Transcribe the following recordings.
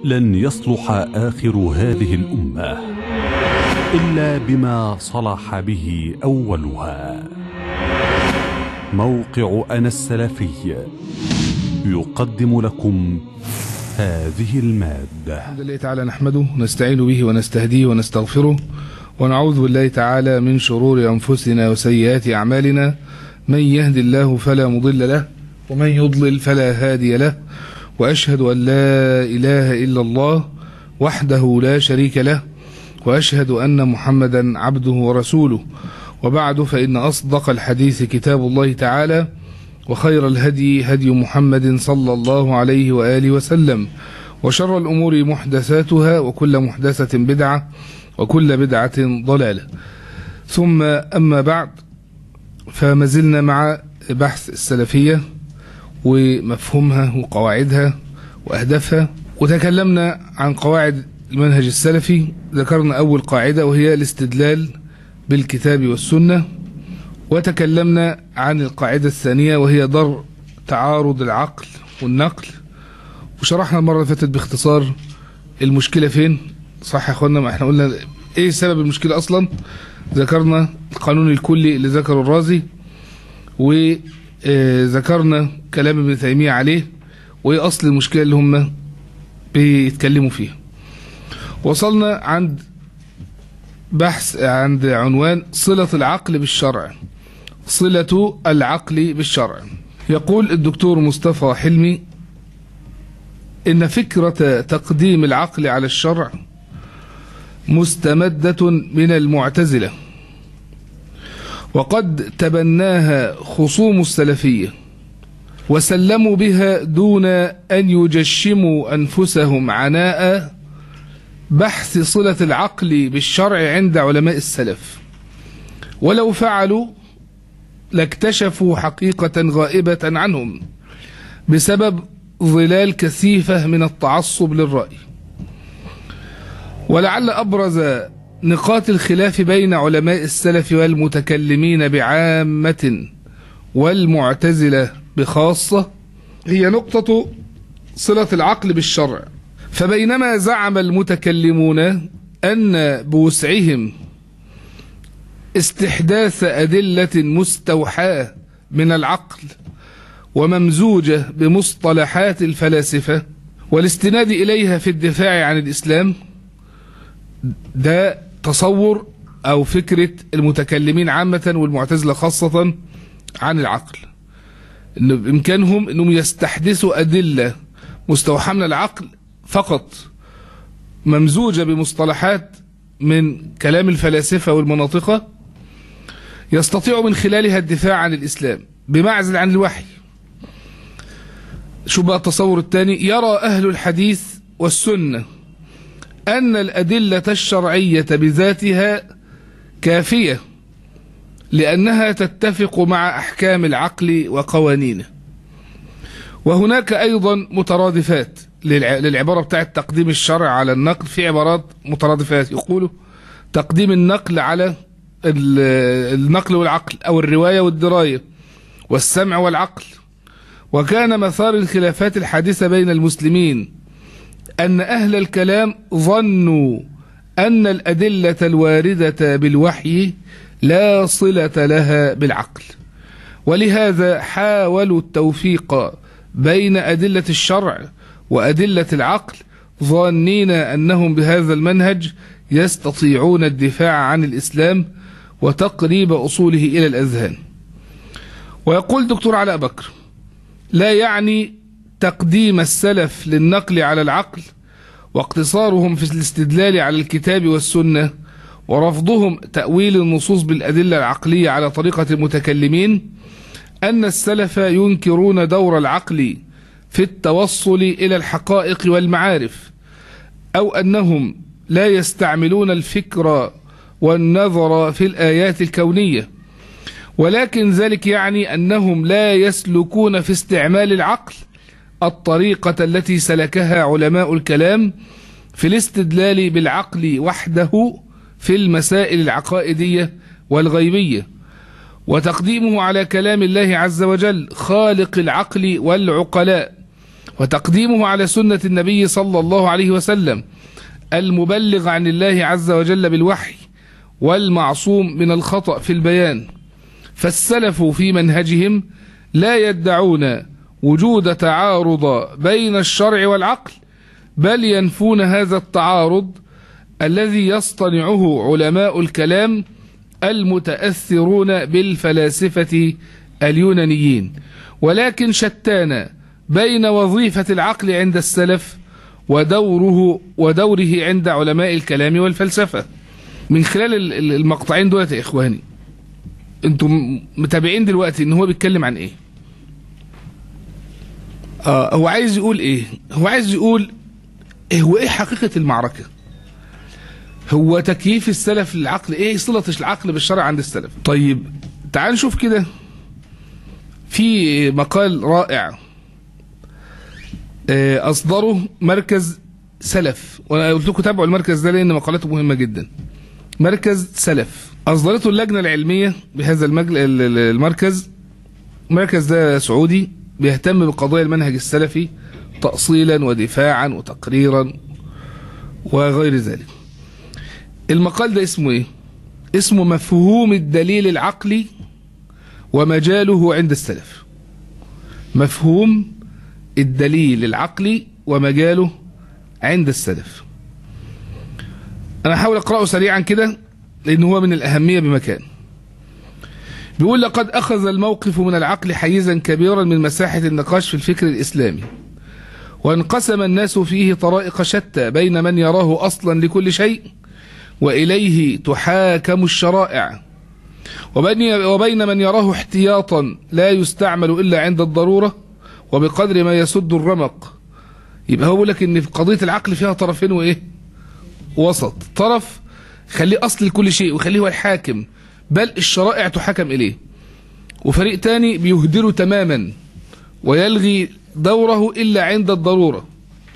لن يصلح آخر هذه الأمة إلا بما صلح به أولها موقع أنا السلفي يقدم لكم هذه المادة الحمد لله تعالى نحمده ونستعين به ونستهديه ونستغفره ونعوذ بالله تعالى من شرور أنفسنا وسيئات أعمالنا من يهد الله فلا مضل له ومن يضلل فلا هادي له وأشهد أن لا إله إلا الله وحده لا شريك له وأشهد أن محمدا عبده ورسوله وبعد فإن أصدق الحديث كتاب الله تعالى وخير الهدي هدي محمد صلى الله عليه وآله وسلم وشر الأمور محدثاتها وكل محدثة بدعة وكل بدعة ضلالة ثم أما بعد فما زلنا مع بحث السلفية ومفهومها وقواعدها وأهدافها وتكلمنا عن قواعد المنهج السلفي ذكرنا أول قاعدة وهي الاستدلال بالكتاب والسنة وتكلمنا عن القاعدة الثانية وهي ضر تعارض العقل والنقل وشرحنا المرة اللي فاتت باختصار المشكلة فين صح يا اخوانا ما احنا قلنا ايه سبب المشكلة اصلا ذكرنا القانون الكلي اللي ذكره الرازي وذكرنا كلام ابن تيمية عليه وايه اصل المشكلة اللي هم بيتكلموا فيها وصلنا عند بحث عند عنوان صلة العقل بالشرع صلة العقل بالشرع يقول الدكتور مصطفى حلمي إن فكرة تقديم العقل على الشرع مستمدة من المعتزلة وقد تبناها خصوم السلفية وسلموا بها دون أن يجشموا أنفسهم عناء بحث صلة العقل بالشرع عند علماء السلف ولو فعلوا لاكتشفوا حقيقة غائبة عنهم بسبب ظلال كثيفة من التعصب للرأي ولعل أبرز نقاط الخلاف بين علماء السلف والمتكلمين بعامة والمعتزلة بخاصة هي نقطة صلة العقل بالشرع فبينما زعم المتكلمون أن بوسعهم استحداث أدلة مستوحاة من العقل وممزوجة بمصطلحات الفلاسفة والاستناد إليها في الدفاع عن الإسلام ده تصور أو فكرة المتكلمين عامة والمعتزلة خاصة عن العقل إن بإمكانهم أنهم يستحدثوا أدلة مستوحاة من العقل فقط ممزوجة بمصطلحات من كلام الفلاسفة والمناطقة يستطيع من خلالها الدفاع عن الإسلام بمعزل عن الوحي شو بقى التصور الثاني يرى أهل الحديث والسنة أن الأدلة الشرعية بذاتها كافية لأنها تتفق مع أحكام العقل وقوانينه وهناك أيضا مترادفات للعبارة بتاعت تقديم الشرع على النقل في عبارات مترادفات يقولوا تقديم النقل على النقل والعقل أو الرواية والدراية والسمع والعقل وكان مثار الخلافات الحادثة بين المسلمين أن أهل الكلام ظنوا أن الأدلة الواردة بالوحي لا صلة لها بالعقل ولهذا حاولوا التوفيق بين أدلة الشرع وأدلة العقل ظانين أنهم بهذا المنهج يستطيعون الدفاع عن الإسلام وتقريب أصوله إلى الأذهان ويقول دكتور علاء بكر لا يعني تقديم السلف للنقل على العقل واقتصارهم في الاستدلال على الكتاب والسنة ورفضهم تأويل النصوص بالأدلة العقلية على طريقة المتكلمين أن السلف ينكرون دور العقل في التوصل إلى الحقائق والمعارف أو أنهم لا يستعملون الفكر والنظر في الآيات الكونية ولكن ذلك يعني أنهم لا يسلكون في استعمال العقل الطريقة التي سلكها علماء الكلام في الاستدلال بالعقل وحده في المسائل العقائدية والغيبية وتقديمه على كلام الله عز وجل خالق العقل والعقلاء وتقديمه على سنة النبي صلى الله عليه وسلم المبلغ عن الله عز وجل بالوحي والمعصوم من الخطأ في البيان فالسلف في منهجهم لا يدعون وجود تعارض بين الشرع والعقل بل ينفون هذا التعارض الذي يصطنعه علماء الكلام المتأثرون بالفلاسفة اليونانيين ولكن شتان بين وظيفة العقل عند السلف ودوره ودوره عند علماء الكلام والفلسفة من خلال ال- ال- المقطعين دولت يا إخواني انتم متابعين دلوقتي ان هو بيتكلم عن ايه آه هو عايز يقول ايه هو عايز يقول إيه هو ايه حقيقة المعركة هو تكييف السلف للعقل ايه صلة العقل بالشرع عند السلف طيب تعال نشوف كده في مقال رائع آه، اصدره مركز سلف وانا قلت لكم تابعوا المركز ده لان مقالاته مهمه جدا مركز سلف اصدرته اللجنه العلميه بهذا المجل... ال- ال- المركز المركز ده سعودي بيهتم بقضايا المنهج السلفي تأصيلا ودفاعا وتقريرا وغير ذلك المقال ده اسمه ايه اسمه مفهوم الدليل العقلي ومجاله عند السلف مفهوم الدليل العقلي ومجاله عند السلف انا هحاول اقراه سريعا كده لان هو من الاهميه بمكان بيقول لقد اخذ الموقف من العقل حيزا كبيرا من مساحه النقاش في الفكر الاسلامي وانقسم الناس فيه طرائق شتى بين من يراه اصلا لكل شيء واليه تحاكم الشرائع وبين وبين من يراه احتياطا لا يستعمل الا عند الضروره وبقدر ما يسد الرمق يبقى هو بيقول لك ان في قضيه العقل فيها طرفين وايه وسط طرف خليه اصل لكل شيء وخليه هو الحاكم بل الشرائع تحكم اليه وفريق تاني بيهدره تماما ويلغي دوره الا عند الضروره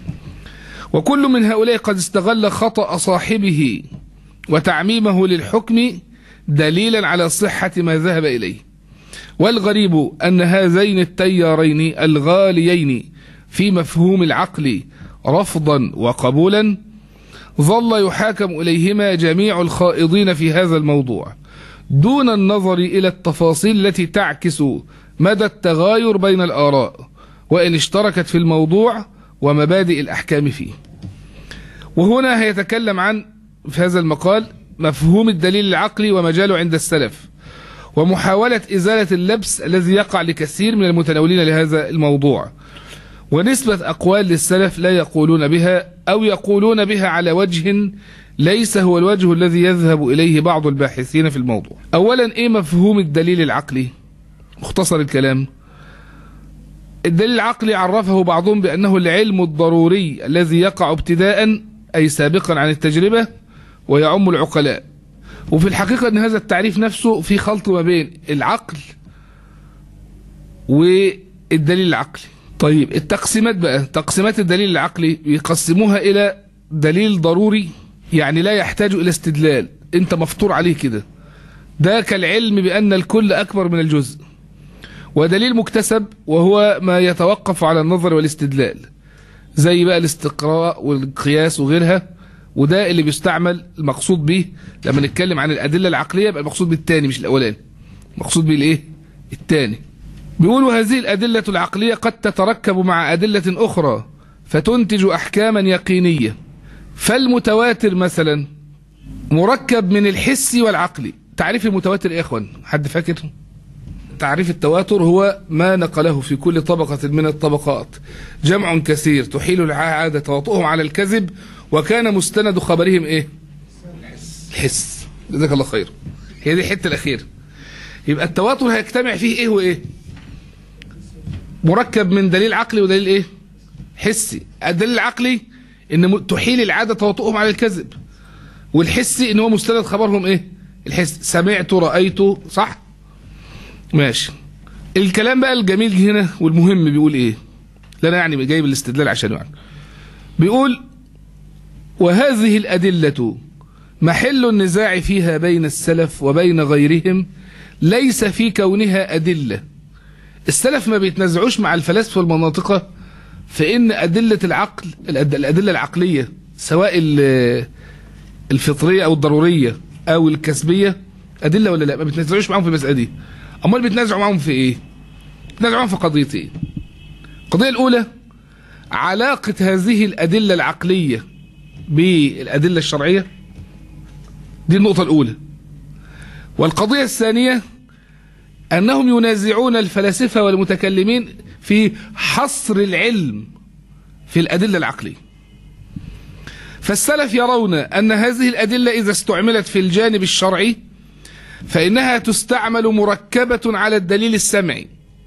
وكل من هؤلاء قد استغل خطأ صاحبه وتعميمه للحكم دليلا على صحة ما ذهب إليه والغريب أن هذين التيارين الغاليين في مفهوم العقل رفضا وقبولا ظل يحاكم إليهما جميع الخائضين في هذا الموضوع دون النظر إلى التفاصيل التي تعكس مدى التغاير بين الآراء وإن اشتركت في الموضوع ومبادئ الأحكام فيه وهنا هيتكلم عن في هذا المقال مفهوم الدليل العقلي ومجاله عند السلف ومحاولة إزالة اللبس الذي يقع لكثير من المتناولين لهذا الموضوع ونسبة أقوال للسلف لا يقولون بها أو يقولون بها على وجه ليس هو الوجه الذي يذهب إليه بعض الباحثين في الموضوع أولا إيه مفهوم الدليل العقلي مختصر الكلام الدليل العقلي عرفه بعضهم بأنه العلم الضروري الذي يقع ابتداء أي سابقا عن التجربة ويعم العقلاء وفي الحقيقة أن هذا التعريف نفسه في خلط ما بين العقل والدليل العقلي طيب التقسيمات بقى تقسيمات الدليل العقلي بيقسموها إلى دليل ضروري يعني لا يحتاج إلى استدلال أنت مفطور عليه كده ده كالعلم بأن الكل أكبر من الجزء ودليل مكتسب وهو ما يتوقف على النظر والاستدلال زي بقى الاستقراء والقياس وغيرها وده اللي بيستعمل المقصود به لما نتكلم عن الأدلة العقلية يبقى المقصود بالتاني مش الأولاني المقصود به الايه التاني بيقولوا هذه الأدلة العقلية قد تتركب مع أدلة أخرى فتنتج أحكاما يقينية فالمتواتر مثلا مركب من الحس والعقل تعريف المتواتر ايه يا اخوان حد فاكر تعريف التواتر هو ما نقله في كل طبقة من الطبقات جمع كثير تحيل العادة تواطؤهم على الكذب وكان مستند خبرهم ايه الحس جزاك الله خير هي دي الحته الاخيره يبقى التواتر هيجتمع فيه ايه وايه مركب من دليل عقلي ودليل ايه حسي الدليل العقلي ان م- تحيل العاده تواطؤهم على الكذب والحسي ان هو مستند خبرهم ايه الحس سمعت رايت صح ماشي الكلام بقى الجميل هنا والمهم بيقول ايه لا انا يعني جايب الاستدلال عشان يعني بيقول وهذه الأدلة محل النزاع فيها بين السلف وبين غيرهم ليس في كونها أدلة السلف ما بيتنازعوش مع الفلاسفة والمناطقة فإن أدلة العقل الأد- الأدلة العقلية سواء ال- الفطرية أو الضرورية أو الكسبية أدلة ولا لا ما بتنازعوش معاهم في المسألة دي أمال بتنازعوا معاهم في إيه بتنازعوا معاهم في قضيتين القضية الأولى علاقة هذه الأدلة العقلية بالأدلة الشرعية دي النقطة الأولى والقضية الثانية أنهم ينازعون الفلاسفة والمتكلمين في حصر العلم في الأدلة العقلية فالسلف يرون أن هذه الأدلة إذا استعملت في الجانب الشرعي فإنها تستعمل مركبة على الدليل السمعي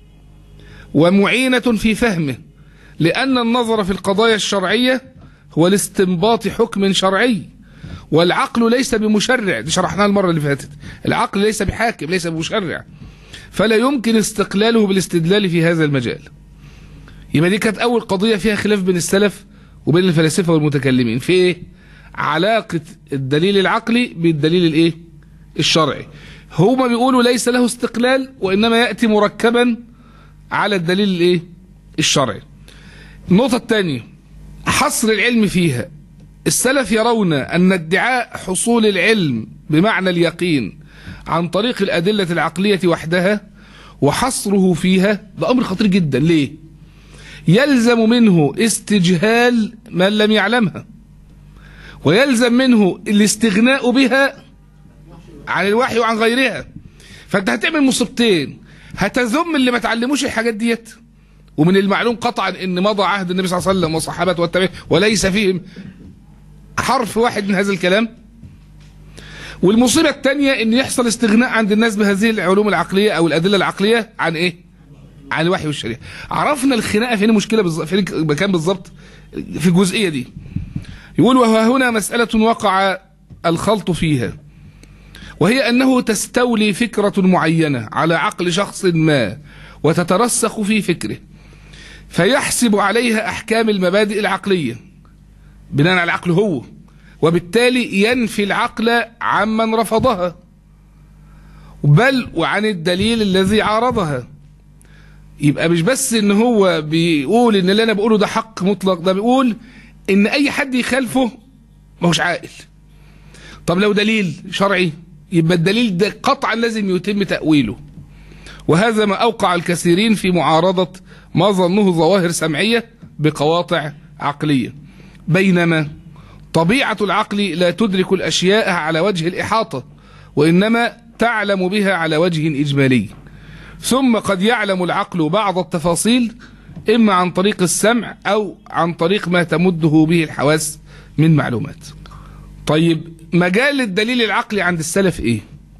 ومعينة في فهمه لأن النظر في القضايا الشرعية هو الاستنباط حكم شرعي والعقل ليس بمشرع دي شرحناها المرة اللي فاتت العقل ليس بحاكم ليس بمشرع فلا يمكن استقلاله بالاستدلال في هذا المجال يبقى دي كانت أول قضية فيها خلاف بين السلف وبين الفلاسفة والمتكلمين في إيه؟ علاقة الدليل العقلي بالدليل الإيه؟ الشرعي هما بيقولوا ليس له استقلال وإنما يأتي مركبا على الدليل الإيه؟ الشرعي النقطة الثانية حصر العلم فيها السلف يرون أن ادعاء حصول العلم بمعنى اليقين عن طريق الأدلة العقلية وحدها وحصره فيها ده أمر خطير جدا ليه؟ يلزم منه استجهال من لم يعلمها ويلزم منه الاستغناء بها عن الوحي وعن غيرها فانت هتعمل مصيبتين هتذم اللي ما تعلموش الحاجات ديت ومن المعلوم قطعا ان مضى عهد النبي صلى الله عليه وسلم وصحابته والتابعين وليس فيهم حرف واحد من هذا الكلام والمصيبة الثانية ان يحصل استغناء عند الناس بهذه العلوم العقلية او الادلة العقلية عن ايه عن الوحي والشريعة عرفنا الخناقة فين المشكلة بالظبط فين المكان بالظبط في الجزئية دي يقول وها هنا مسألة وقع الخلط فيها وهي أنه تستولي فكرة معينة على عقل شخص ما وتترسخ في فكره فيحسب عليها أحكام المبادئ العقلية بناء على العقل هو وبالتالي ينفي العقل عمن رفضها بل وعن الدليل الذي عارضها يبقى مش بس ان هو بيقول ان اللي انا بقوله ده حق مطلق ده بيقول ان اي حد يخالفه ما هوش عاقل طب لو دليل شرعي يبقى الدليل ده قطعا لازم يتم تأويله وهذا ما أوقع الكثيرين في معارضة ما ظنه ظواهر سمعية بقواطع عقلية بينما طبيعة العقل لا تدرك الأشياء على وجه الإحاطة وإنما تعلم بها على وجه إجمالي ثم قد يعلم العقل بعض التفاصيل إما عن طريق السمع أو عن طريق ما تمده به الحواس من معلومات طيب مجال الدليل العقلي عند السلف إيه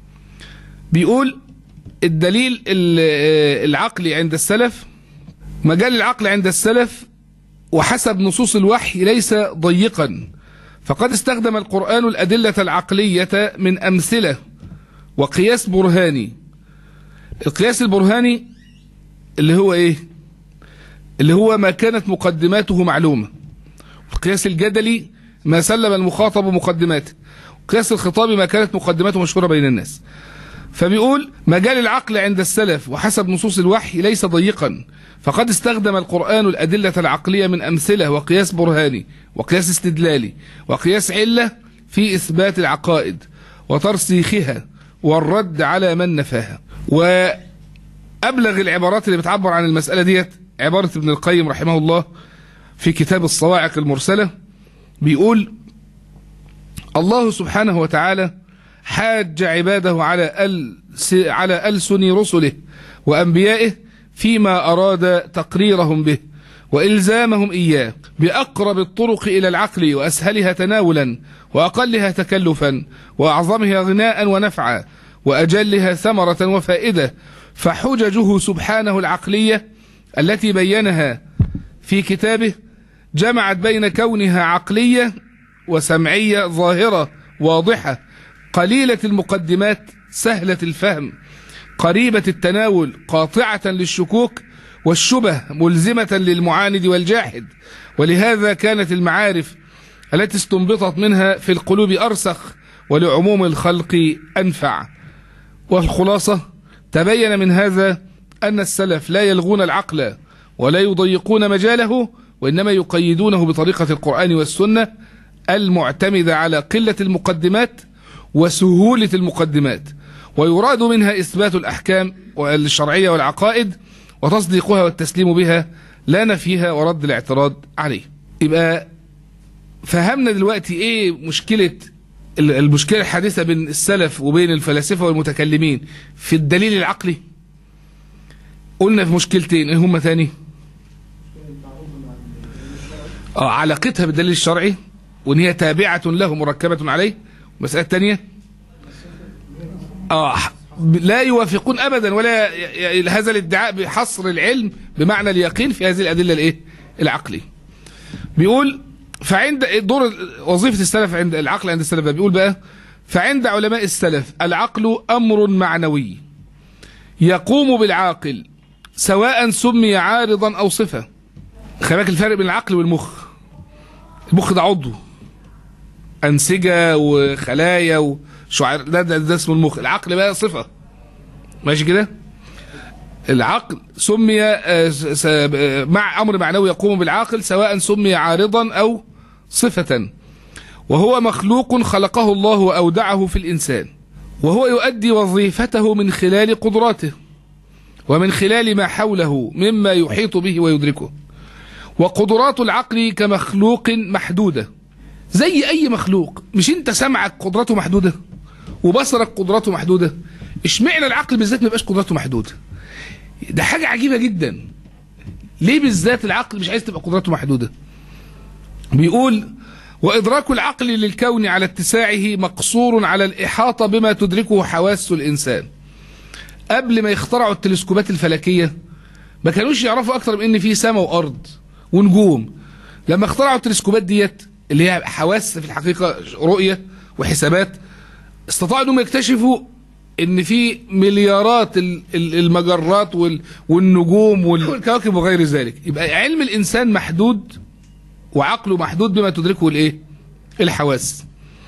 بيقول الدليل ال- العقلي عند السلف مجال العقل عند السلف وحسب نصوص الوحي ليس ضيقا فقد استخدم القرآن الأدلة العقلية من أمثلة وقياس برهاني القياس البرهاني اللي هو ايه اللي هو ما كانت مقدماته معلومة القياس الجدلي ما سلم المخاطب مقدماته القياس الخطابي ما كانت مقدماته مشهورة بين الناس فبيقول مجال العقل عند السلف وحسب نصوص الوحي ليس ضيقا فقد استخدم القرآن الأدلة العقلية من أمثلة وقياس برهاني وقياس استدلالي وقياس علة في إثبات العقائد وترسيخها والرد على من نفاها وأبلغ العبارات اللي بتعبر عن المسألة ديت عبارة ابن القيم رحمه الله في كتاب الصواعق المرسلة بيقول الله سبحانه وتعالى حاج عباده على ألس على ألسن رسله وأنبيائه فيما أراد تقريرهم به وإلزامهم إياه بأقرب الطرق إلى العقل وأسهلها تناولا وأقلها تكلفا وأعظمها غناء ونفعا وأجلها ثمرة وفائدة فحججه سبحانه العقلية التي بينها في كتابه جمعت بين كونها عقلية وسمعية ظاهرة واضحة قليلة المقدمات سهلة الفهم قريبة التناول قاطعة للشكوك والشبه ملزمة للمعاند والجاحد ولهذا كانت المعارف التي استنبطت منها في القلوب أرسخ ولعموم الخلق أنفع والخلاصة تبين من هذا أن السلف لا يلغون العقل ولا يضيقون مجاله وإنما يقيدونه بطريقة القرآن والسنة المعتمدة على قلة المقدمات وسهولة المقدمات ويراد منها إثبات الأحكام الشرعية والعقائد وتصديقها والتسليم بها لا نفيها ورد الاعتراض عليه يبقى فهمنا دلوقتي ايه مشكلة المشكلة الحادثة بين السلف وبين الفلاسفة والمتكلمين في الدليل العقلي قلنا في مشكلتين ايه هما تاني اه علاقتها بالدليل الشرعي وان هي تابعة له مركبة عليه المسألة الثانية اه لا يوافقون ابدا ولا ي- ي- هذا الادعاء بحصر العلم بمعنى اليقين في هذه الادله الايه العقليه بيقول فعند دور وظيفه السلف عند العقل عند السلف بقى بيقول بقى فعند علماء السلف العقل امر معنوي يقوم بالعاقل سواء سمي عارضا او صفه خلي بالك الفرق بين العقل والمخ المخ ده عضو انسجه وخلايا وشعير ده, ده, ده اسمه المخ العقل بقى صفه ماشي كده العقل سمي آه، س- س- آه، مع امر معنوي يقوم بالعاقل سواء سمي عارضا او صفه وهو مخلوق خلقه الله واودعه في الانسان وهو يؤدي وظيفته من خلال قدراته ومن خلال ما حوله مما يحيط به ويدركه وقدرات العقل كمخلوق محدوده زي اي مخلوق مش انت سمعك قدراته محدوده وبصرك قدراته محدوده اشمعنى العقل بالذات ما يبقاش قدراته محدوده ده حاجه عجيبه جدا ليه بالذات العقل مش عايز تبقى قدراته محدوده بيقول وادراك العقل للكون على اتساعه مقصور على الاحاطه بما تدركه حواس الانسان قبل ما يخترعوا التلسكوبات الفلكيه ما كانوش يعرفوا اكتر من ان في سماء وارض ونجوم لما اخترعوا التلسكوبات ديت اللي هي حواس في الحقيقه رؤيه وحسابات استطاعوا انهم يكتشفوا ان في مليارات ال- ال- المجرات وال- والنجوم وال- والكواكب وغير ذلك يبقى علم الانسان محدود وعقله محدود بما تدركه الايه الحواس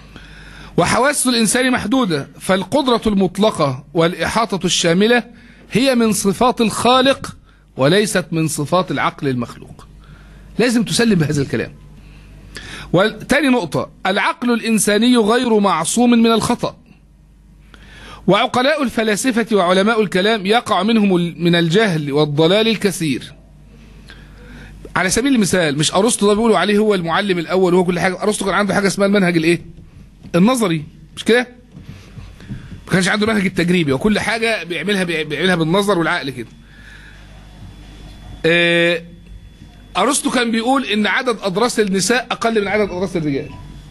وحواس الانسان محدوده فالقدره المطلقه والاحاطه الشامله هي من صفات الخالق وليست من صفات العقل المخلوق لازم تسلم بهذا الكلام وتاني نقطة العقل الإنساني غير معصوم من الخطأ وعقلاء الفلاسفة وعلماء الكلام يقع منهم ال- من الجهل والضلال الكثير على سبيل المثال مش أرسطو ده بيقولوا عليه هو المعلم الأول وهو كل حاجة أرسطو كان عنده حاجة اسمها المنهج الإيه النظري مش كده ما كانش عنده المنهج التجريبي وكل حاجة بيعملها بيعملها بالنظر والعقل كده آه، ارسطو كان بيقول ان عدد اضراس النساء اقل من عدد اضراس الرجال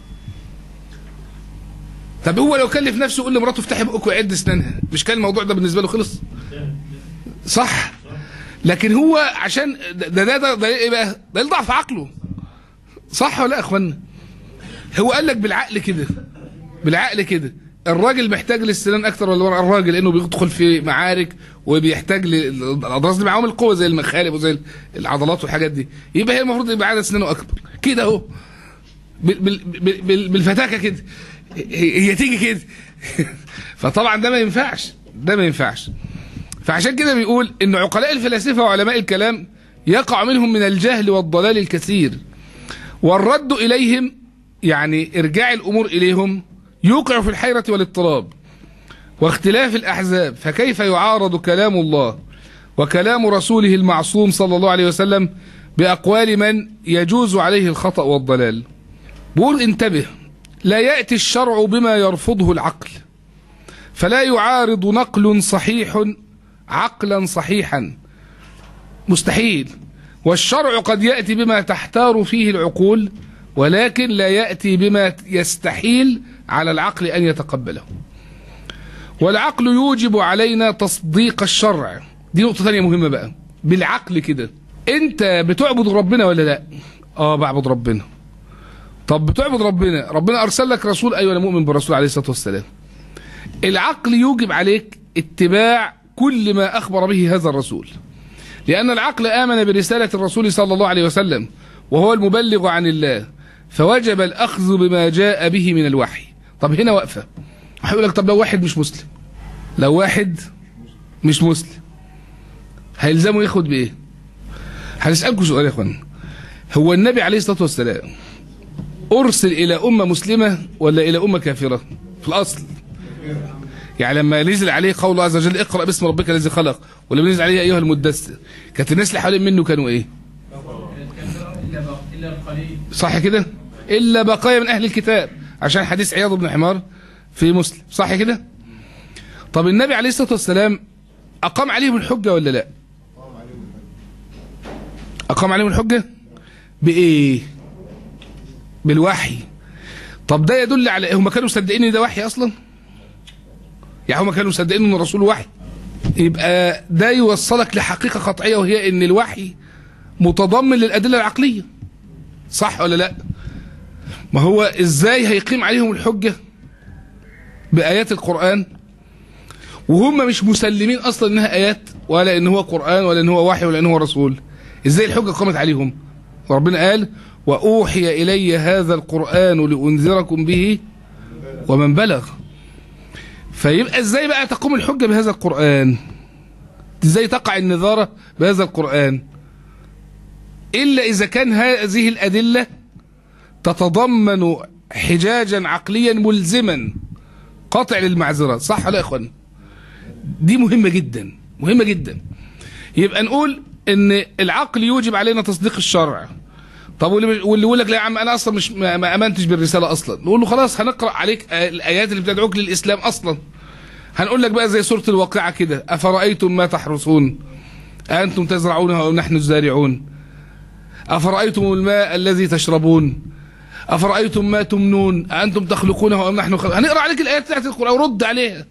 طب هو لو كلف نفسه يقول لمراته افتحي بقك وعد اسنانها مش كان الموضوع ده بالنسبه له خلص صح لكن هو عشان ده ده ده, ده ايه بقى ده ضعف عقله صح ولا لا يا اخوانا هو قال لك بالعقل كده بالعقل كده الراجل محتاج للسنان اكتر ولا المرأة؟ الراجل لانه بيدخل في معارك وبيحتاج للاضراس دي معاهم القوه زي المخالب وزي العضلات والحاجات دي يبقى هي المفروض يبقى عدد سنانه اكبر كده اهو بال- بال- بال- بال- بالفتاكه كده هي هي تيجي كده فطبعا ده ما ينفعش ده ما ينفعش فعشان كده بيقول ان عقلاء الفلاسفه وعلماء الكلام يقع منهم من الجهل والضلال الكثير والرد اليهم يعني ارجاع الامور اليهم يوقع في الحيره والاضطراب واختلاف الاحزاب فكيف يعارض كلام الله وكلام رسوله المعصوم صلى الله عليه وسلم باقوال من يجوز عليه الخطا والضلال بقول انتبه لا ياتي الشرع بما يرفضه العقل فلا يعارض نقل صحيح عقلا صحيحا مستحيل والشرع قد يأتي بما تحتار فيه العقول ولكن لا يأتي بما يستحيل على العقل أن يتقبله والعقل يوجب علينا تصديق الشرع دي نقطة ثانية مهمة بقى بالعقل كده انت بتعبد ربنا ولا لا اه بعبد ربنا طب بتعبد ربنا ربنا ارسل لك رسول ايوه انا مؤمن بالرسول عليه الصلاه والسلام العقل يوجب عليك اتباع كل ما اخبر به هذا الرسول لان العقل امن برساله الرسول صلى الله عليه وسلم وهو المبلغ عن الله فوجب الاخذ بما جاء به من الوحي طب هنا واقفه هيقول لك طب لو واحد مش مسلم لو واحد مش مسلم هيلزمه ياخد بايه هنسالكم سؤال يا اخوانا هو النبي عليه الصلاة والسلام أرسل إلى أمة مسلمة ولا إلى أمة كافرة في الأصل يعني لما نزل عليه قول الله عز وجل اقرأ باسم ربك الذي خلق ولما نزل عليه أيها المدثر كانت الناس اللي حوالين منه كانوا إيه إلا القليل صح كده إلا بقايا من أهل الكتاب عشان حديث عياض بن حمار في مسلم صح كده طب النبي عليه الصلاة والسلام أقام عليهم الحجة ولا لا أقام عليهم الحجة بإيه بالوحي طب ده يدل على هم كانوا مصدقين ان ده وحي اصلا يعني هم كانوا مصدقين ان الرسول وحي يبقى ده يوصلك لحقيقه قطعيه وهي ان الوحي متضمن للادله العقليه صح ولا لا ما هو ازاي هيقيم عليهم الحجه بايات القران وهم مش مسلمين اصلا انها ايات ولا ان هو قران ولا ان هو وحي ولا ان هو رسول ازاي الحجه قامت عليهم ربنا قال واوحي الي هذا القران لانذركم به ومن بلغ فيبقى ازاي بقى تقوم الحجه بهذا القران ازاي تقع النظاره بهذا القران الا اذا كان هذه الادله تتضمن حجاجا عقليا ملزما قاطع للمعذره صح ولا يا اخوان دي مهمه جدا مهمه جدا يبقى نقول ان العقل يوجب علينا تصديق الشرع طب واللي واللي يقول لك لا يا عم انا اصلا مش ما ما امنتش بالرساله اصلا نقول له خلاص هنقرا عليك الايات اللي بتدعوك للاسلام اصلا هنقول لك بقى زي سوره الواقعه كده افرايتم ما تحرثون انتم تزرعونه ام نحن الزارعون افرايتم الماء الذي تشربون افرايتم ما تمنون انتم تخلقونه ام نحن خلق هنقرا عليك الايات بتاعت القران ورد عليها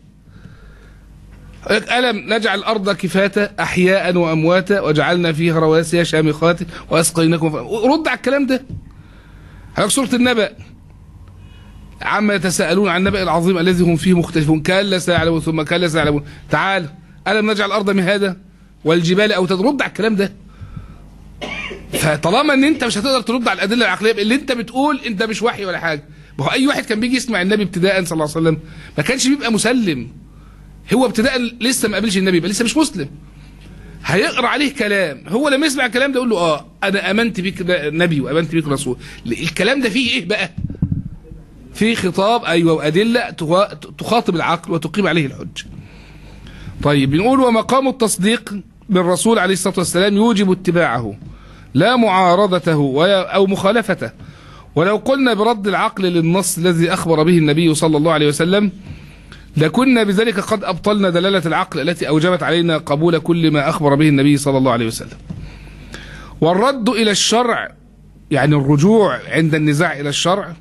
ألم نجعل الأرض كفاتا أحياء وأمواتا وجعلنا فيها رواسي شامخات وأسقيناكم ف... رد على الكلام ده على سورة النبأ عما يتساءلون عن النبأ العظيم الذي هم فيه مختلفون كلا سيعلمون ثم كلا سيعلمون تعال ألم نجعل الأرض مهادا والجبال أو ترد على الكلام ده فطالما ان انت مش هتقدر ترد على الادله العقليه اللي انت بتقول انت مش وحي ولا حاجه ما هو اي واحد كان بيجي يسمع النبي ابتداء صلى الله عليه وسلم ما كانش بيبقى مسلم هو ابتداء لسه ما قابلش النبي يبقى لسه مش مسلم هيقرا عليه كلام هو لما يسمع الكلام ده يقول له اه انا امنت بيك نبي وامنت بيك رسول الكلام ده فيه ايه بقى فيه خطاب ايوه وادله تخاطب العقل وتقيم عليه الحجه طيب بنقول ومقام التصديق بالرسول عليه الصلاه والسلام يوجب اتباعه لا معارضته او مخالفته ولو قلنا برد العقل للنص الذي اخبر به النبي صلى الله عليه وسلم لكنا بذلك قد أبطلنا دلالة العقل التي أوجبت علينا قبول كل ما أخبر به النبي صلى الله عليه وسلم والرد إلى الشرع يعني الرجوع عند النزاع إلى الشرع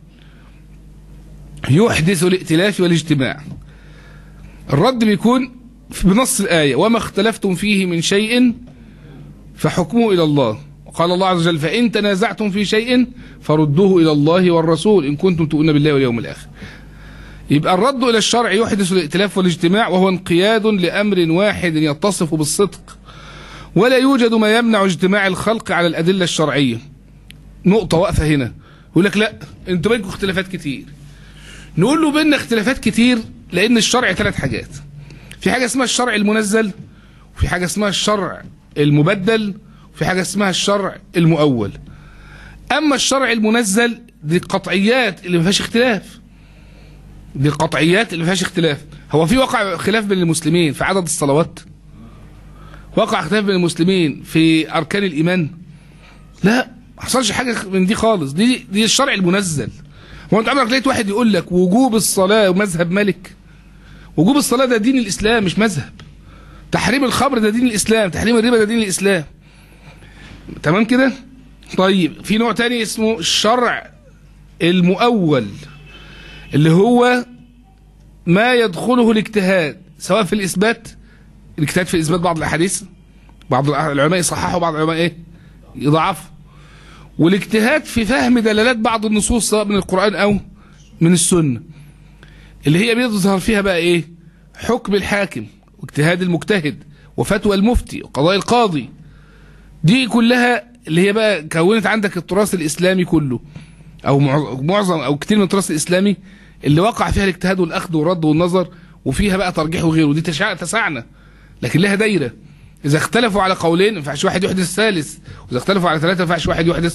يحدث الائتلاف والاجتماع الرد بيكون بنص الآية وما اختلفتم فيه من شيء فحكمه إلى الله وقال الله عز وجل فإن تنازعتم في شيء فردوه إلى الله والرسول إن كنتم تؤمنون بالله واليوم الآخر يبقى الرد إلى الشرع يحدث الائتلاف والاجتماع وهو انقياد لأمر واحد يتصف بالصدق ولا يوجد ما يمنع اجتماع الخلق على الأدلة الشرعية نقطة واقفة هنا يقول لك لا انتوا بينكم اختلافات كتير نقول له بيننا اختلافات كتير لأن الشرع ثلاث حاجات في حاجة اسمها الشرع المنزل وفي حاجة اسمها الشرع المبدل وفي حاجة اسمها الشرع المؤول أما الشرع المنزل دي قطعيات اللي ما فيهاش اختلاف دي القطعيات اللي ما فيهاش اختلاف هو في وقع خلاف بين المسلمين في عدد الصلوات وقع خلاف بين المسلمين في اركان الايمان لا ما حصلش حاجه من دي خالص دي دي الشرع المنزل هو انت عمرك لقيت واحد يقول لك وجوب الصلاه ومذهب مالك وجوب الصلاه ده دين الاسلام مش مذهب تحريم الخمر ده دين الاسلام تحريم الربا ده دين الاسلام تمام كده طيب في نوع تاني اسمه الشرع المؤول اللي هو ما يدخله الاجتهاد سواء في الإثبات الاجتهاد في إثبات بعض الأحاديث بعض العلماء يصححوا بعض العلماء إيه يضعفوا والاجتهاد في فهم دلالات بعض النصوص سواء من القرآن أو من السنة اللي هي بيظهر فيها بقى إيه حكم الحاكم واجتهاد المجتهد وفتوى المفتي وقضاء القاضي دي كلها اللي هي بقى كونت عندك التراث الإسلامي كله أو معظم أو كتير من التراث الإسلامي اللي وقع فيها الاجتهاد والاخذ والرد والنظر وفيها بقى ترجيح وغيره دي تشع... تسعنا لكن لها دايره اذا اختلفوا على قولين ما ينفعش واحد يحدث ثالث واذا اختلفوا على ثلاثه ما ينفعش واحد يحدث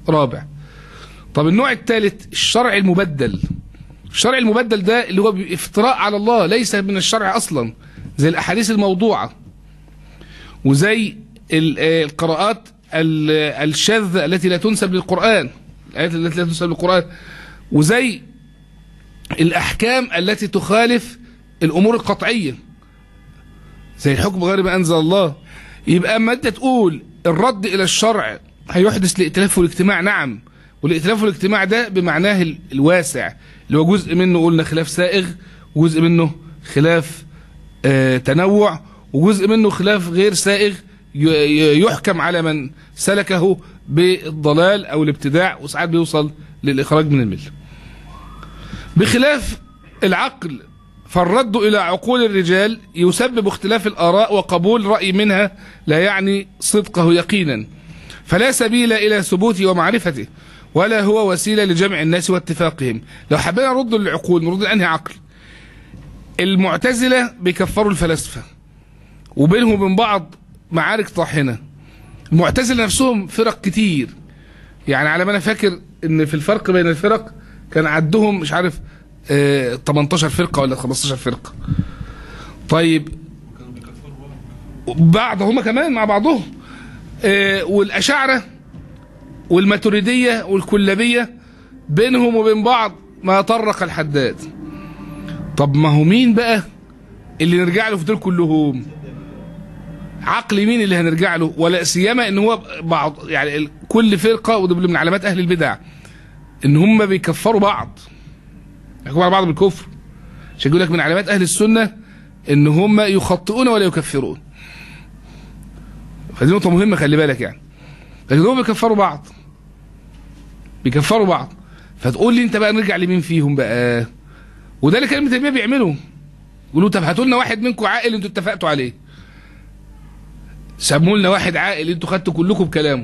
رابع طب النوع الثالث الشرع المبدل الشرع المبدل ده اللي هو افتراء على الله ليس من الشرع اصلا زي الاحاديث الموضوعه وزي ال- آه، القراءات ال- الشاذه التي لا تنسب للقران الايات التي لا تنسب للقران وزي الاحكام التي تخالف الامور القطعيه زي الحكم غير ما انزل الله يبقى اما انت تقول الرد الى الشرع هيحدث الائتلاف والاجتماع نعم والائتلاف والاجتماع ده بمعناه ال- الواسع اللي هو جزء منه قلنا خلاف سائغ وجزء منه خلاف آه تنوع وجزء منه خلاف غير سائغ ي- ي- يحكم على من سلكه بالضلال او الابتداع وساعات بيوصل للاخراج من المله بخلاف العقل فالرد إلى عقول الرجال يسبب اختلاف الآراء وقبول رأي منها لا يعني صدقه يقينا فلا سبيل إلى ثبوته ومعرفته ولا هو وسيلة لجمع الناس واتفاقهم لو حبينا نرد للعقول نرد لأنهي عقل المعتزلة بيكفروا الفلاسفة وبينهم وبين بعض معارك طاحنة المعتزلة نفسهم فرق كتير يعني على ما انا فاكر ان في الفرق بين الفرق كان عدهم مش عارف آه 18 فرقه ولا 15 فرقه طيب بعض هما كمان مع بعضهم آه والاشاعره والماتريديه والكلابيه بينهم وبين بعض ما طرق الحداد طب ما هو مين بقى اللي نرجع له في دول كلهم عقل مين اللي هنرجع له ولا سيما ان هو بعض يعني ال- كل فرقه وده من علامات اهل البدع ان هم بيكفروا بعض يحكموا على بعض بالكفر عشان يقول لك من علامات اهل السنه ان هم يخطئون ولا يكفرون فدي نقطه مهمه خلي بالك يعني لكن هم بيكفروا بعض بيكفروا بعض فتقول لي انت بقى نرجع لمين فيهم بقى وده اللي كان ابن تيميه بيعمله يقولوا طب هاتوا لنا واحد منكم عاقل انتوا اتفقتوا عليه سموا لنا واحد عاقل انتوا خدتوا كلكم بكلامه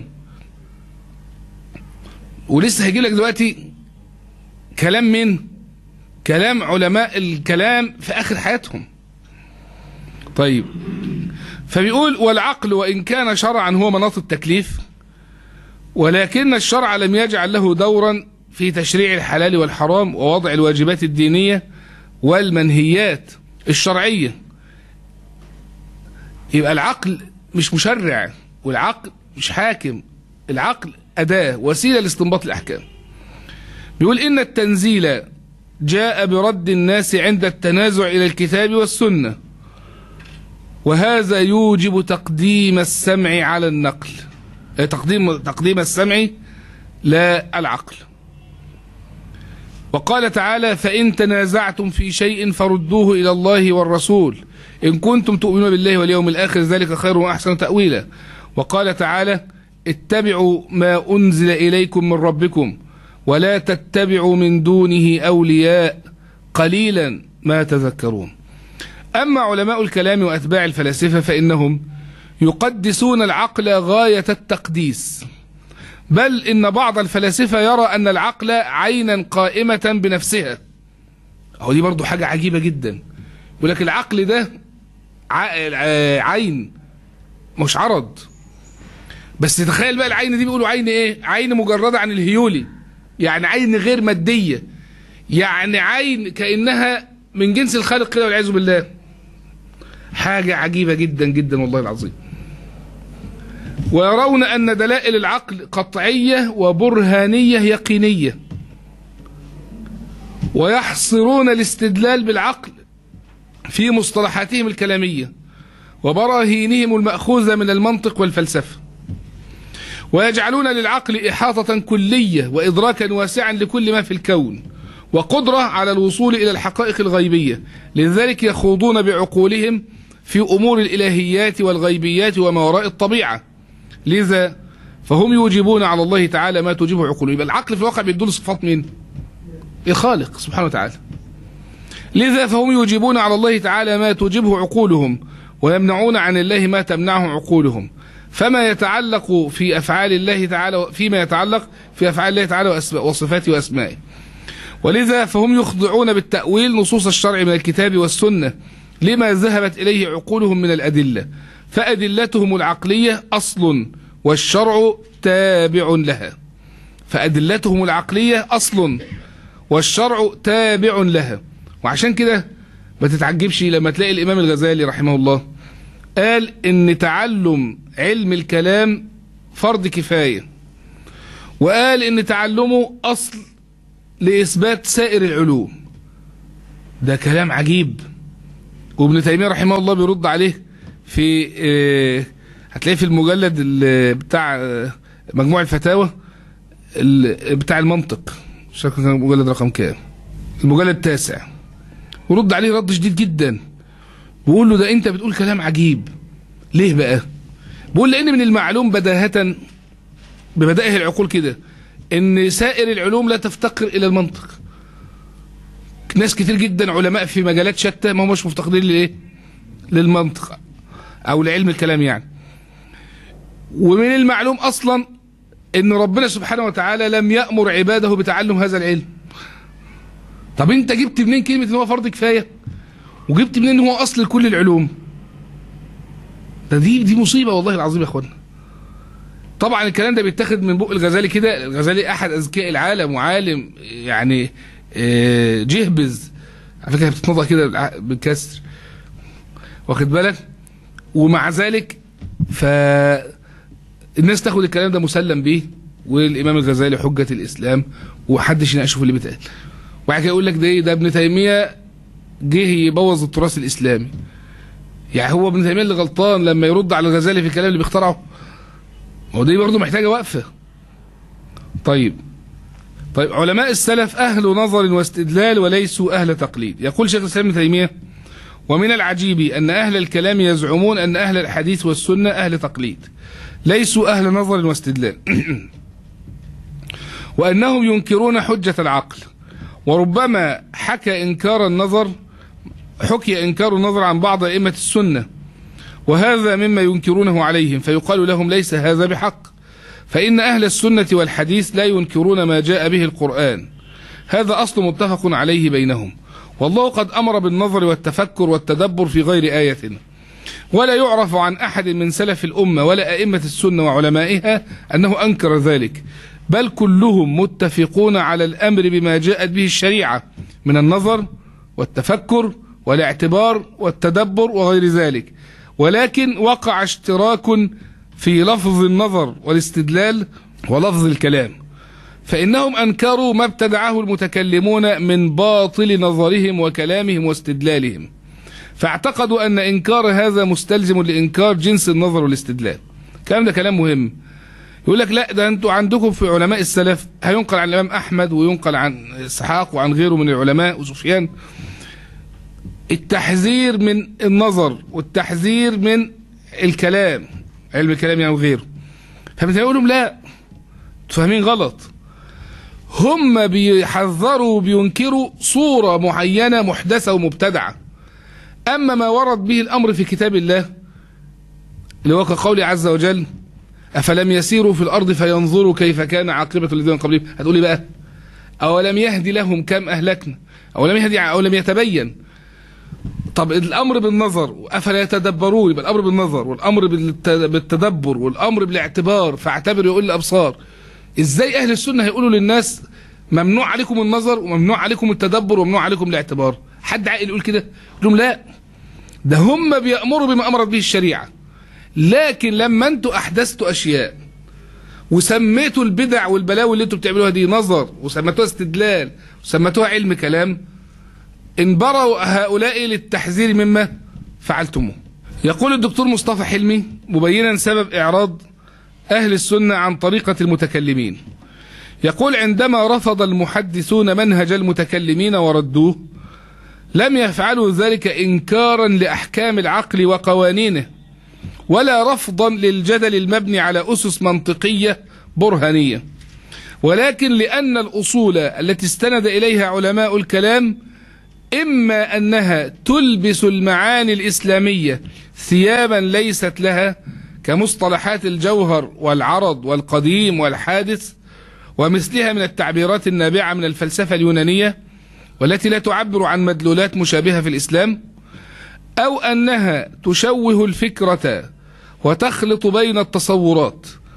ولسه هيجي لك دلوقتي كلام مين كلام علماء الكلام في اخر حياتهم طيب فبيقول والعقل وان كان شرعا هو مناط التكليف ولكن الشرع لم يجعل له دورا في تشريع الحلال والحرام ووضع الواجبات الدينيه والمنهيات الشرعيه يبقى العقل مش مشرع والعقل مش حاكم العقل أداة وسيلة لاستنباط الأحكام بيقول إن التنزيل جاء برد الناس عند التنازع إلى الكتاب والسنة وهذا يوجب تقديم السمع على النقل آه، تقديم تقديم السمع لا العقل وقال تعالى فإن تنازعتم في شيء فردوه إلى الله والرسول إن كنتم تؤمنون بالله واليوم الآخر ذلك خير وأحسن تأويلا وقال تعالى اتبعوا ما أنزل إليكم من ربكم ولا تتبعوا من دونه أولياء قليلا ما تذكرون أما علماء الكلام وأتباع الفلاسفة فإنهم يقدسون العقل غاية التقديس بل إن بعض الفلاسفة يرى أن العقل عينا قائمة بنفسها هو دي برضو حاجة عجيبة جدا يقول لك العقل ده ع- ع- عين مش عرض بس تخيل بقى العين دي بيقولوا عين ايه عين مجردة عن الهيولي يعني عين غير مادية يعني عين كأنها من جنس الخالق كده والعياذ بالله حاجة عجيبة جدا جدا والله العظيم ويرون أن دلائل العقل قطعية وبرهانية يقينية ويحصرون الاستدلال بالعقل في مصطلحاتهم الكلامية وبراهينهم المأخوذة من المنطق والفلسفة ويجعلون للعقل إحاطة كلية وإدراكا واسعا لكل ما في الكون وقدرة على الوصول إلى الحقائق الغيبية لذلك يخوضون بعقولهم في أمور الإلهيات والغيبيات وما وراء الطبيعة لذا فهم يوجبون على الله تعالى ما توجبه عقولهم يبقى العقل في الواقع بيدل صفات مين الخالق سبحانه وتعالى لذا فهم يوجبون على الله تعالى ما توجبه عقولهم ويمنعون عن الله ما تمنعه عقولهم فما يتعلق في أفعال الله تعالى فيما يتعلق في أفعال الله تعالى وأسماء- وصفاته وأسمائه ولذا فهم يخضعون بالتأويل نصوص الشرع من الكتاب والسنة لما ذهبت إليه عقولهم من الأدلة فأدلتهم العقلية أصل والشرع تابع لها فأدلتهم العقلية أصل والشرع تابع لها وعشان كده ما تتعجبش لما تلاقي الإمام الغزالي رحمه الله قال إن تعلم علم الكلام فرض كفاية وقال إن تعلمه أصل لإثبات سائر العلوم ده كلام عجيب وابن تيمية رحمه الله بيرد عليه في آه، هتلاقيه في المجلد ال- بتاع آه، مجموع الفتاوى ال- بتاع المنطق مش فاكر كان المجلد رقم كام المجلد التاسع ورد عليه رد شديد جدا بيقول له ده انت بتقول كلام عجيب ليه بقى بيقول لان من المعلوم بداهة ببدائه العقول كده ان سائر العلوم لا تفتقر الى المنطق ناس كتير جدا علماء في مجالات شتى ما همش مفتقرين لايه للمنطق او لعلم الكلام يعني ومن المعلوم اصلا ان ربنا سبحانه وتعالى لم يأمر عباده بتعلم هذا العلم طب انت جبت منين كلمة ان هو فرض كفاية وجبت منين ان هو اصل لكل العلوم ده دي دي مصيبة والله العظيم يا اخوانا طبعا الكلام ده بيتاخد من بق الغزالي كده الغزالي احد اذكياء العالم وعالم يعني آه، جهبذ على فكره بتتنطق كده بالع- بالكسر واخد بالك ومع ذلك ف الناس تاخد الكلام ده مسلم بيه والامام الغزالي حجه الاسلام ومحدش يناقشه في اللي بيتقال وبعد كده يقول لك ده إيه؟ ده ابن تيميه جه يبوظ التراث الاسلامي يعني هو ابن تيميه اللي غلطان لما يرد على الغزالي في الكلام اللي بيخترعه هو دي برضه محتاجه وقفه طيب طيب علماء السلف أهل نظر واستدلال وليسوا أهل تقليد يقول شيخ الإسلام ابن تيمية ومن العجيب أن أهل الكلام يزعمون أن أهل الحديث والسنة أهل تقليد ليسوا أهل نظر واستدلال وأنهم ينكرون حجة العقل وربما حكى إنكار النظر حكي إنكار النظر عن بعض أئمة السنة وهذا مما ينكرونه عليهم فيقال لهم ليس هذا بحق فإن أهل السنة والحديث لا ينكرون ما جاء به القرآن هذا أصل متفق عليه بينهم والله قد أمر بالنظر والتفكر والتدبر في غير آية ولا يعرف عن أحد من سلف الأمة ولا أئمة السنة وعلمائها أنه أنكر ذلك بل كلهم متفقون على الأمر بما جاءت به الشريعة من النظر والتفكر والاعتبار والتدبر وغير ذلك ولكن وقع اشتراك في لفظ النظر والاستدلال ولفظ الكلام فإنهم أنكروا ما ابتدعه المتكلمون من باطل نظرهم وكلامهم واستدلالهم فاعتقدوا أن إنكار هذا مستلزم لإنكار جنس النظر والاستدلال كلام ده كلام مهم يقول لك لا ده انتوا عندكم في علماء السلف هينقل عن الإمام أحمد وينقل عن إسحاق وعن غيره من العلماء وسفيان التحذير من النظر والتحذير من الكلام علم الكلام يعني وغيره فبتقول لهم لا فاهمين غلط هم بيحذروا وبينكروا صورة معينة محدثة ومبتدعة أما ما ورد به الأمر في كتاب الله اللي هو كقوله عز وجل أفلم يسيروا في الأرض فينظروا كيف كان عاقبة الذين من قبلهم هتقولي بقى أولم يهدي لهم كم أهلكنا أولم يهدي أولم يتبين طب الامر بالنظر افلا يتدبرون يبقى الامر بالنظر والامر بالت- بالتدبر والامر بالاعتبار فاعتبروا يقول الابصار ازاي اهل السنه هيقولوا للناس ممنوع عليكم النظر وممنوع عليكم التدبر وممنوع عليكم الاعتبار حد عاقل يقول كده يقول لهم لا ده هم بيامروا بما امرت به الشريعه لكن لما انتوا احدثتوا اشياء وسميتوا البدع والبلاوي اللي انتوا بتعملوها دي نظر وسميتوها استدلال وسميتوها علم كلام انبروا هؤلاء للتحذير مما فعلتموه يقول الدكتور مصطفى حلمي مبينا سبب إعراض أهل السنة عن طريقة المتكلمين يقول عندما رفض المحدثون منهج المتكلمين وردوه لم يفعلوا ذلك إنكارا لأحكام العقل وقوانينه ولا رفضا للجدل المبني على أسس منطقية برهانية ولكن لأن الأصول التي استند إليها علماء الكلام إما أنها تلبس المعاني الإسلامية ثيابا ليست لها كمصطلحات الجوهر والعرض والقديم والحادث ومثلها من التعبيرات النابعة من الفلسفة اليونانية والتي لا تعبر عن مدلولات مشابهة في الإسلام أو أنها تشوه الفكرة وتخلط بين التصورات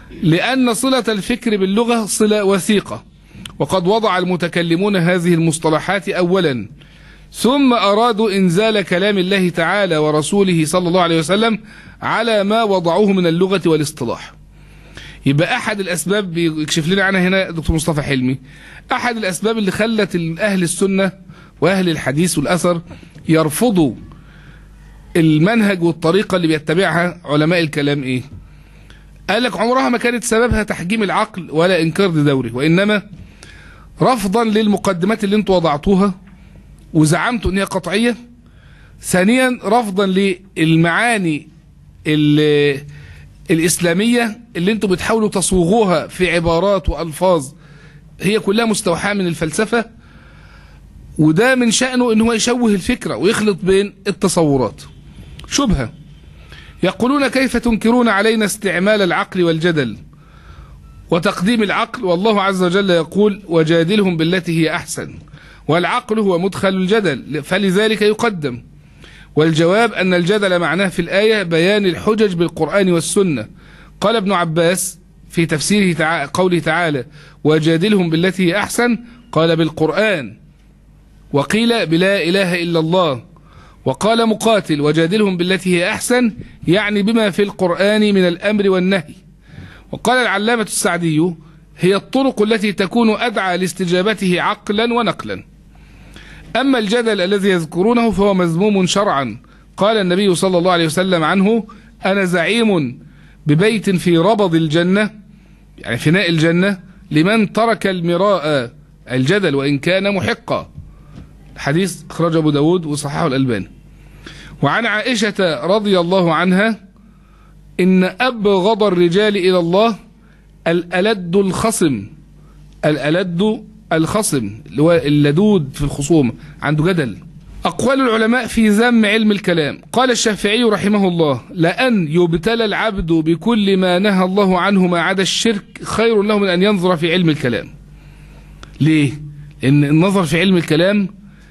لأن صلة الفكر باللغة صلة وثيقة وقد وضع المتكلمون هذه المصطلحات أولا ثم أرادوا إنزال كلام الله تعالى ورسوله صلى الله عليه وسلم على ما وضعوه من اللغة والاصطلاح يبقى أحد الأسباب بيكشف لنا عنها هنا دكتور مصطفى حلمي أحد الأسباب اللي خلت أهل السنة وأهل الحديث والأثر يرفضوا المنهج والطريقة اللي بيتبعها علماء الكلام إيه قال لك عمرها ما كانت سببها تحجيم العقل ولا إنكار لدوره وإنما رفضا للمقدمات اللي انتوا وضعتوها وزعمتوا ان هي قطعيه ثانيا رفضا للمعاني ال- الاسلاميه اللي انتوا بتحاولوا تصوغوها في عبارات والفاظ هي كلها مستوحاه من الفلسفه وده من شانه ان هو يشوه الفكره ويخلط بين التصورات شبهه يقولون كيف تنكرون علينا استعمال العقل والجدل وتقديم العقل والله عز وجل يقول وجادلهم بالتي هي أحسن والعقل هو مدخل الجدل فلذلك يقدم والجواب أن الجدل معناه في الآية بيان الحجج بالقرآن والسنة قال ابن عباس في تفسيره تع... قوله تعالى وجادلهم بالتي هي أحسن قال بالقرآن وقيل بلا إله إلا الله وقال مقاتل وجادلهم بالتي هي أحسن يعني بما في القرآن من الأمر والنهي وقال العلامة السعدي هي الطرق التي تكون أدعى لاستجابته عقلا ونقلا أما الجدل الذي يذكرونه فهو مذموم شرعا قال النبي صلى الله عليه وسلم عنه أنا زعيم ببيت في ربض الجنة يعني فناء الجنة لمن ترك المراء الجدل وإن كان محقا حديث أخرجه أبو داود وصححه الألباني وعن عائشة رضي الله عنها إن أبغض الرجال إلى الله الألد الخصم الألد الخصم اللي هو اللدود في الخصوم عنده جدل أقوال العلماء في ذم علم الكلام قال الشافعي رحمه الله لأن يبتلى العبد بكل ما نهى الله عنه ما عدا الشرك خير له من أن ينظر في علم الكلام ليه؟ لأن النظر في علم الكلام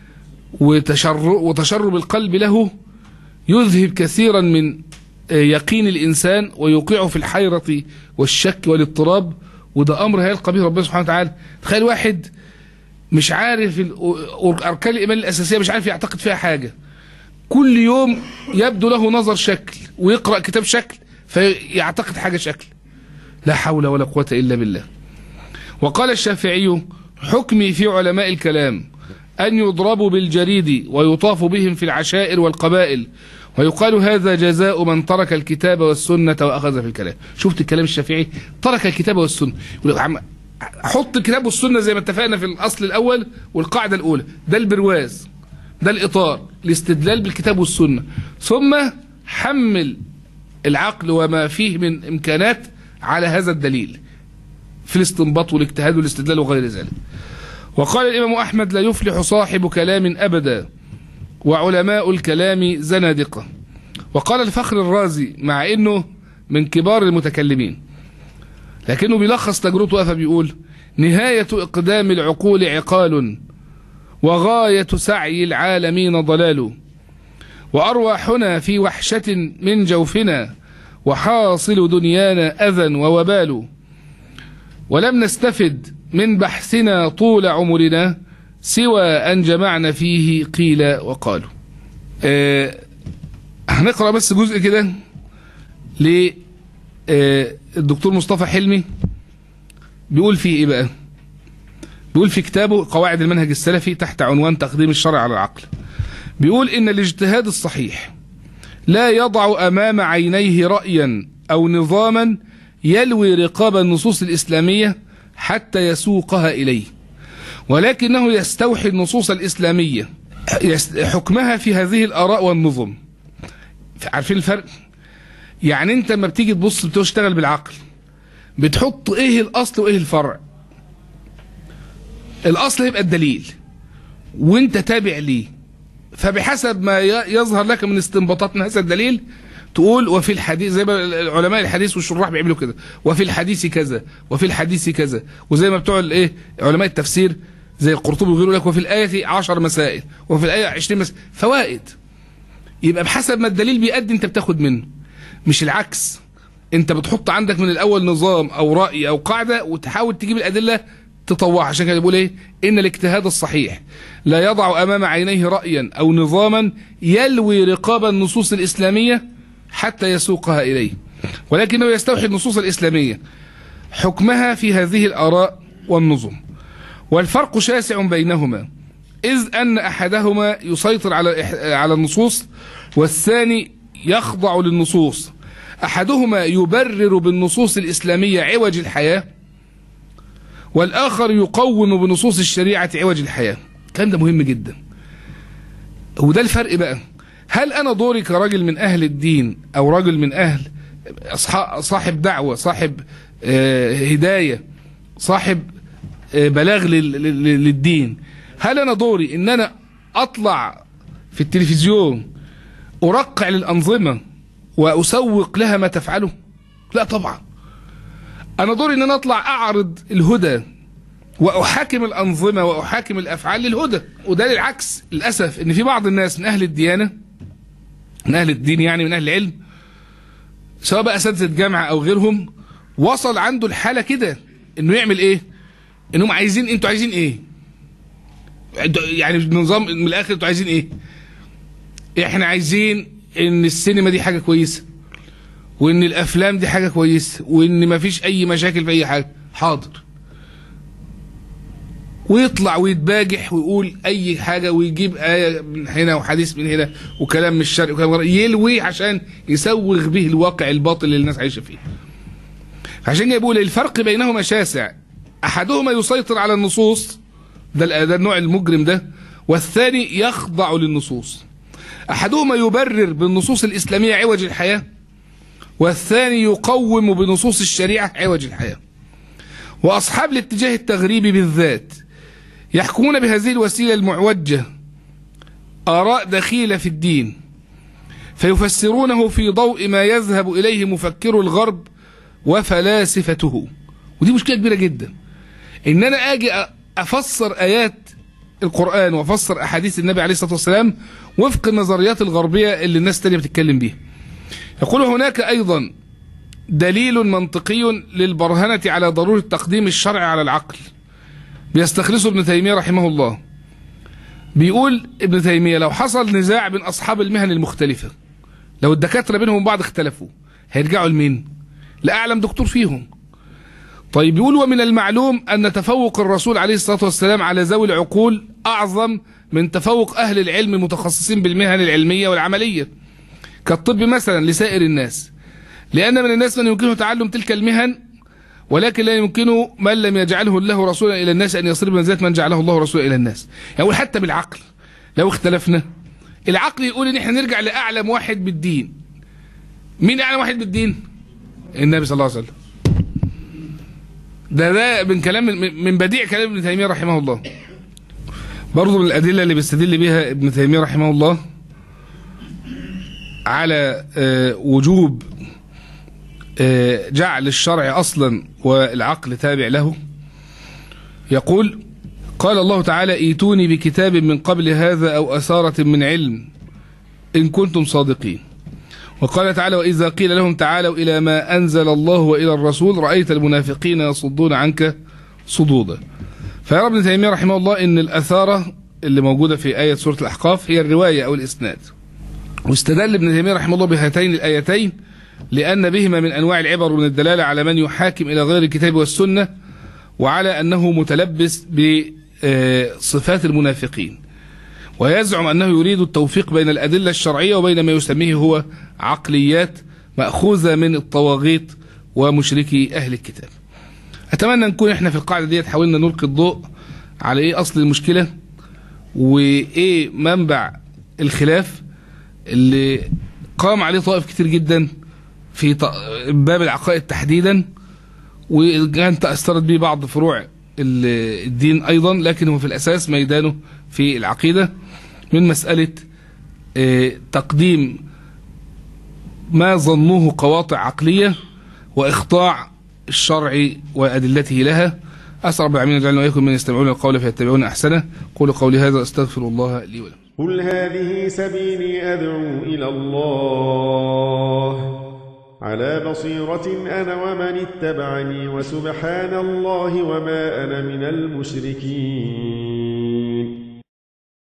وتشرب, وتشرب القلب له يذهب كثيرا من يقين الإنسان ويوقعه في الحيرة والشك والاضطراب وده أمر هيلقى به ربنا سبحانه وتعالى تخيل واحد مش عارف أركان الإيمان الأساسية مش عارف يعتقد فيها حاجة كل يوم يبدو له نظر شكل ويقرأ كتاب شكل فيعتقد حاجة شكل لا حول ولا قوة إلا بالله وقال الشافعي حكمي في علماء الكلام أن يضربوا بالجريد ويطاف بهم في العشائر والقبائل ويقال هذا جزاء من ترك الكتاب والسنة وأخذ في الكلام شفت الكلام الشافعي ترك الكتاب والسنة يقول لك عم حط الكتاب والسنة زي ما اتفقنا في الأصل الأول والقاعدة الأولى ده البرواز ده الإطار الاستدلال بالكتاب والسنة ثم حمل العقل وما فيه من إمكانات على هذا الدليل في الاستنباط والاجتهاد والاستدلال وغير ذلك وقال الإمام أحمد لا يفلح صاحب كلام أبدا وعلماء الكلام زنادقة وقال الفخر الرازي مع أنه من كبار المتكلمين لكنه بيلخص تجربته فبيقول نهاية إقدام العقول عقال وغاية سعي العالمين ضلال وأرواحنا في وحشة من جوفنا وحاصل دنيانا أذى ووبال ولم نستفد من بحثنا طول عمرنا سوى أن جمعنا فيه قيل وقالوا آه هنقرأ بس جزء كده للدكتور مصطفى حلمي بيقول فيه ايه بقى بيقول في كتابه قواعد المنهج السلفي تحت عنوان تقديم الشرع على العقل بيقول ان الاجتهاد الصحيح لا يضع امام عينيه رأيا او نظاما يلوي رقاب النصوص الاسلامية حتى يسوقها اليه ولكنه يستوحي النصوص الاسلامية حكمها في هذه الاراء والنظم عارفين الفرق يعني انت لما بتيجي تبص بتشتغل بالعقل بتحط ايه الاصل وايه الفرع الاصل يبقى الدليل وانت تابع ليه فبحسب ما يظهر لك من استنباطات من هذا الدليل تقول وفي الحديث زي ما علماء الحديث والشراح بيعملوا كده وفي الحديث كذا وفي الحديث كذا وزي ما بتوع الايه علماء التفسير زي القرطبي بيقولوا لك وفي الايه 10 مسائل وفي الايه 20 مسائل فوائد يبقى بحسب ما الدليل بيأدي انت بتاخد منه مش العكس انت بتحط عندك من الاول نظام او راي او قاعده وتحاول تجيب الادله تطوعها عشان كده بيقول ايه ان الاجتهاد الصحيح لا يضع امام عينيه رايا او نظاما يلوي رقاب النصوص الاسلاميه حتى يسوقها اليه ولكنه يستوحي النصوص الاسلاميه حكمها في هذه الاراء والنظم والفرق شاسع بينهما إذ أن أحدهما يسيطر على الإح- على النصوص والثاني يخضع للنصوص أحدهما يبرر بالنصوص الإسلامية عوج الحياة والآخر يقوم بنصوص الشريعة عوج الحياة الكلام ده مهم جدا وده الفرق بقى هل أنا دوري كراجل من أهل الدين أو راجل من أهل أصح- صاحب دعوة صاحب آه، هداية صاحب آه، بلاغ لل- لل- للدين هل انا دوري ان انا اطلع في التلفزيون ارقع للانظمه واسوق لها ما تفعله لا طبعا انا دوري ان انا اطلع اعرض الهدى واحاكم الانظمه واحاكم الافعال للهدى وده للعكس للاسف ان في بعض الناس من اهل الديانه من اهل الدين يعني من اهل العلم سواء بقى اساتذه جامعه او غيرهم وصل عنده الحاله كده انه يعمل ايه انهم عايزين انتوا عايزين ايه انتوا- يعني النظام من الاخر انتوا عايزين ايه احنا عايزين ان السينما دي حاجه كويسه وان الافلام دي حاجه كويسه وان مفيش اي مشاكل في اي حاجه حاضر ويطلع ويتباجح ويقول اي حاجه ويجيب ايه من هنا وحديث من هنا وكلام من الشرق وكلام من الغرب، يلوي عشان يسوغ به الواقع الباطل اللي الناس عايشه فيه عشان كده بيقول الفرق بينهما شاسع احدهما يسيطر على النصوص ده ال- ده النوع المجرم ده والثاني يخضع للنصوص احدهما يبرر بالنصوص الاسلاميه عوج الحياه والثاني يقوم بنصوص الشريعه عوج الحياه واصحاب الاتجاه التغريبي بالذات يحكمون بهذه الوسيله المعوجه اراء دخيله في الدين فيفسرونه في ضوء ما يذهب اليه مفكر الغرب وفلاسفته ودي مشكله كبيره جدا ان انا اجي أ- افسر ايات القران وافسر احاديث النبي عليه الصلاه والسلام وفق النظريات الغربيه اللي الناس التانيه بتتكلم بيها يقول هناك ايضا دليل منطقي للبرهنه على ضروره تقديم الشرع على العقل بيستخلصه ابن تيميه رحمه الله بيقول ابن تيميه لو حصل نزاع بين اصحاب المهن المختلفه لو الدكاتره بينهم بعض اختلفوا هيرجعوا لمين لاعلم دكتور فيهم طيب يقول ومن المعلوم أن تفوق الرسول عليه الصلاة والسلام على ذوي العقول أعظم من تفوق أهل العلم المتخصصين بالمهن العلمية والعملية كالطب مثلا لسائر الناس لأن من الناس من يمكنه تعلم تلك المهن ولكن لا يمكنه من لم يجعله الله رسولا إلى الناس أن يصير بمنزلة من جعله الله رسولا إلى الناس يقول حتى بالعقل لو اختلفنا العقل يقول إن احنا نرجع لأعلم واحد بالدين مين أعلم واحد بالدين النبي صلى الله عليه وسلم ده ده من كلام من من بديع كلام ابن تيميه رحمه الله برضه من الادله اللي بيستدل بها ابن تيميه رحمه الله على آه، وجوب آه، جعل الشرع اصلا والعقل تابع له يقول قال الله تعالى ايتوني بكتاب من قبل هذا او اثاره من علم ان كنتم صادقين وقال تعالى وإذا قيل لهم تعالوا إلى ما أنزل الله وإلى الرسول رأيت المنافقين يصدون عنك صدودا فيرى ابن تيمية رحمه الله أن الأثارة اللي موجودة في آية سورة الأحقاف هي الرواية أو الإسناد واستدل ابن تيمية رحمه الله بهاتين الآيتين لأن بهما من أنواع العبر من الدلالة على من يحاكم إلى غير الكتاب والسنة وعلى أنه متلبس بصفات المنافقين ويزعم أنه يريد التوفيق بين الأدلة الشرعية وبين ما يسميه هو عقليات مأخوذة من الطواغيت ومشركي أهل الكتاب أتمنى نكون إحنا في القاعدة دي حاولنا نلقي الضوء على إيه أصل المشكلة وإيه منبع الخلاف اللي قام عليه طائف كتير جدا في ط- باب العقائد تحديدا وكان تأثرت به بعض فروع ال- الدين أيضا لكن هو في الأساس ميدانه في العقيدة من مسألة آه، تقديم ما ظنوه قواطع عقلية وإخضاع الشرع وأدلته لها أسأل رب العالمين أن وإياكم من يستمعون القول فيتبعون أحسنه قولوا قولي هذا أستغفر الله لي ولكم قل هذه سبيلي أدعو إلى الله على بصيرة أنا ومن اتبعني وسبحان الله وما أنا من المشركين